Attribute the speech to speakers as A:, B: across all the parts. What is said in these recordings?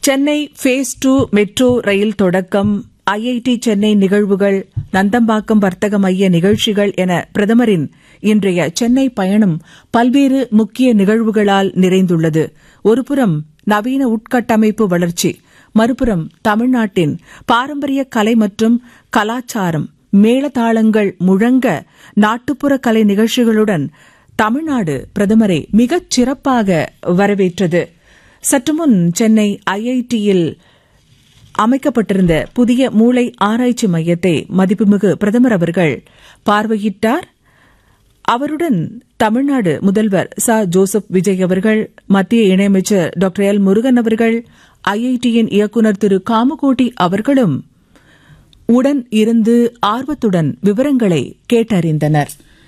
A: Chennai phase two metro rail தொடக்கம் IIT Chennai நிகழ்வுகள் நந்தம்பாக்கம் வர்த்தக மைய நிகழ்ச்சிகள் என பிரதமரின் இன்றைய சென்னை பயணம் பல்வேறு முக்கிய நிகழ்வுகளால் நிறைந்துள்ளது ஒருபுறம் நவீன உட்கட்டமைப்பு வளர்ச்சி மறுபுறம் தமிழ்நாட்டின் பாரம்பரிய கலை மற்றும் கலாச்சாரம் மேளதாளங்கள் முழங்க நாட்டுப்புற கலை நிகழ்ச்சிகளுடன் தமிழ்நாடு பிரதமரை மிகச் சிறப்பாக வரவேற்றது சற்றுமுன் சென்னை ஐஐடியில் அமைக்கப்பட்டிருந்த புதிய மூளை ஆராய்ச்சி மையத்தை மதிப்புமிகு பிரதமர் அவர்கள் பார்வையிட்டார் அவருடன் தமிழ்நாடு முதல்வர் ச ஜோசப் விஜய் அவர்கள் மத்திய இணையமைச்சர் டாக்டர் எல் முருகன் அவர்கள் ஐஐடியின் இயக்குநர் திரு காமகோட்டி அவர்களும் உடன் இருந்து ஆர்வத்துடன் விவரங்களை கேட்டறிந்தனர்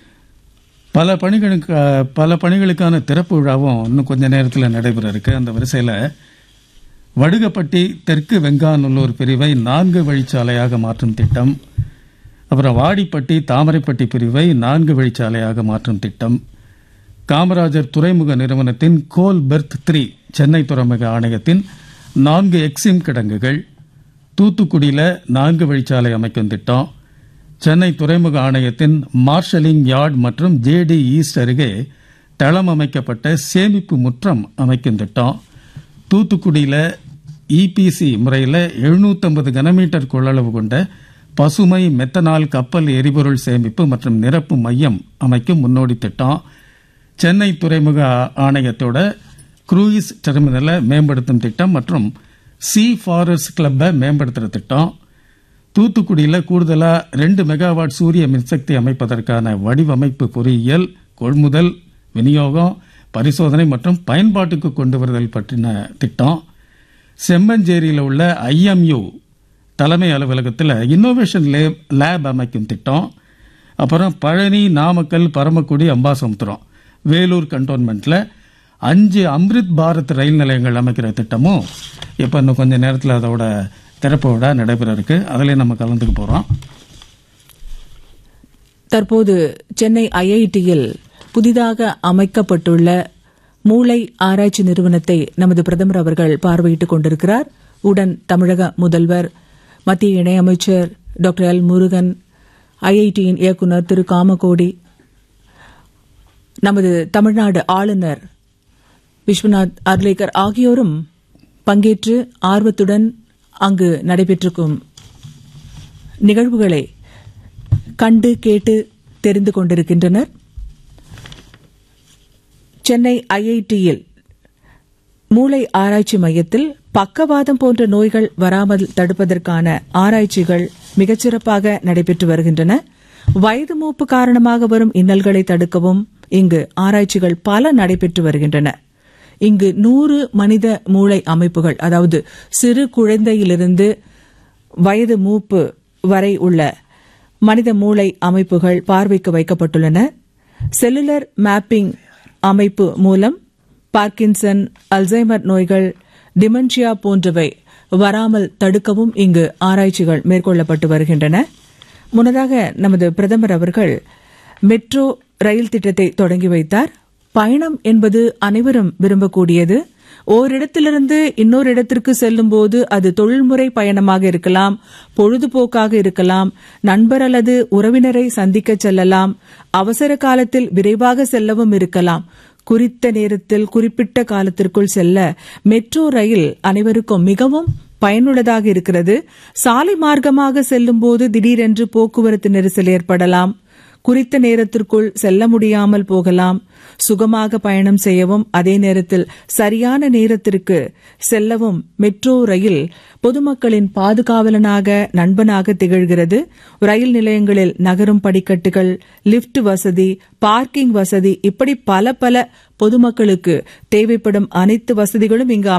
B: பல பணிகளுக்கு பல பணிகளுக்கான திறப்பு விழாவும் இன்னும் கொஞ்ச நேரத்தில் நடைபெற இருக்கு அந்த வரிசையில் வடுகப்பட்டி தெற்கு வெங்காநல்லூர் பிரிவை நான்கு வழிச்சாலையாக மாற்றும் திட்டம் அப்புறம் வாடிப்பட்டி தாமரைப்பட்டி பிரிவை நான்கு வழிச்சாலையாக மாற்றும் திட்டம் காமராஜர் துறைமுக நிறுவனத்தின் கோல் பெர்த் த்ரீ சென்னை துறைமுக ஆணையத்தின் நான்கு எக்ஸிம் கிடங்குகள் தூத்துக்குடியில் நான்கு வழிச்சாலை அமைக்கும் திட்டம் சென்னை துறைமுக ஆணையத்தின் மார்ஷலிங் யார்ட் மற்றும் ஜேடி ஈஸ்ட் அருகே தளம் அமைக்கப்பட்ட சேமிப்பு முற்றம் அமைக்கும் திட்டம் தூத்துக்குடியில் இபிசி முறையில் எழுநூற்றம்பது கனமீட்டர் கொள்ளளவு கொண்ட பசுமை மெத்தனால் கப்பல் எரிபொருள் சேமிப்பு மற்றும் நிரப்பு மையம் அமைக்கும் முன்னோடி திட்டம் சென்னை துறைமுக ஆணையத்தோட குரூயிஸ் டெர்மினலை மேம்படுத்தும் திட்டம் மற்றும் சி ஃபாரஸ்ட் கிளப்பை மேம்படுத்துகிற திட்டம் தூத்துக்குடியில் கூடுதலாக ரெண்டு மெகாவாட் சூரிய மின்சக்தி அமைப்பதற்கான வடிவமைப்பு பொறியியல் கொள்முதல் விநியோகம் பரிசோதனை மற்றும் பயன்பாட்டுக்கு கொண்டு வருதல் பற்றின திட்டம் செம்மஞ்சேரியில் உள்ள ஐஎம்யூ தலைமை அலுவலகத்தில் இன்னோவேஷன் லேப் லேப் அமைக்கும் திட்டம் அப்புறம் பழனி நாமக்கல் பரமக்குடி அம்பாசமுத்திரம் வேலூர் கண்டோன்மெண்ட்டில் அஞ்சு அம்ரித் பாரத் ரயில் நிலையங்கள் அமைக்கிற திட்டமும் இப்போ இன்னும் கொஞ்சம் நேரத்தில் அதோட திறப்பு விழா நடைபெற இருக்கு அதிலே நம்ம கலந்துக்க போகிறோம்
A: தற்போது சென்னை ஐஐடியில் புதிதாக அமைக்கப்பட்டுள்ள மூளை ஆராய்ச்சி நிறுவனத்தை நமது பிரதமர் அவர்கள் பார்வையிட்டுக் கொண்டிருக்கிறார் உடன் தமிழக முதல்வர் மத்திய இணையமைச்சர் டாக்டர் எல் முருகன் ஐஐடியின் இயக்குநர் திரு காமகோடி நமது தமிழ்நாடு ஆளுநர் விஸ்வநாத் அர்லேக்கர் ஆகியோரும் பங்கேற்று ஆர்வத்துடன் அங்கு நடைபெற்றிருக்கும் நிகழ்வுகளை கண்டு கேட்டு தெரிந்து கொண்டிருக்கின்றனர் சென்னை ஐஐடியில் மூளை ஆராய்ச்சி மையத்தில் பக்கவாதம் போன்ற நோய்கள் வராமல் தடுப்பதற்கான ஆராய்ச்சிகள் மிகச்சிறப்பாக நடைபெற்று வருகின்றன வயது மூப்பு காரணமாக வரும் இன்னல்களை தடுக்கவும் இங்கு ஆராய்ச்சிகள் பல நடைபெற்று வருகின்றன இங்கு நூறு மனித மூளை அமைப்புகள் அதாவது சிறு குழந்தையிலிருந்து வயது மூப்பு வரை உள்ள மனித மூளை அமைப்புகள் பார்வைக்கு வைக்கப்பட்டுள்ளன செல்லுலர் மேப்பிங் அமைப்பு மூலம் பார்க்கின்சன் அல்சைமர் நோய்கள் டிமென்ஷியா போன்றவை வராமல் தடுக்கவும் இங்கு ஆராய்ச்சிகள் மேற்கொள்ளப்பட்டு வருகின்றன முன்னதாக நமது பிரதமர் அவர்கள் மெட்ரோ ரயில் திட்டத்தை தொடங்கி வைத்தார் பயணம் என்பது அனைவரும் விரும்பக்கூடியது ஓரிடத்திலிருந்து இன்னொரு இடத்திற்கு செல்லும் போது அது தொழில்முறை பயணமாக இருக்கலாம் பொழுதுபோக்காக இருக்கலாம் நண்பர் அல்லது உறவினரை சந்திக்க செல்லலாம் அவசர காலத்தில் விரைவாக செல்லவும் இருக்கலாம் குறித்த நேரத்தில் குறிப்பிட்ட காலத்திற்குள் செல்ல மெட்ரோ ரயில் அனைவருக்கும் மிகவும் பயனுள்ளதாக இருக்கிறது சாலை மார்க்கமாக செல்லும் போது திடீரென்று போக்குவரத்து நெரிசல் ஏற்படலாம் குறித்த நேரத்திற்குள் செல்ல முடியாமல் போகலாம் சுகமாக பயணம் செய்யவும் அதே நேரத்தில் சரியான நேரத்திற்கு செல்லவும் மெட்ரோ ரயில் பொதுமக்களின் பாதுகாவலனாக நண்பனாக திகழ்கிறது ரயில் நிலையங்களில் நகரும் படிக்கட்டுகள் லிப்ட் வசதி பார்க்கிங் வசதி இப்படி பல பல பொதுமக்களுக்கு தேவைப்படும் அனைத்து வசதிகளும் இங்கு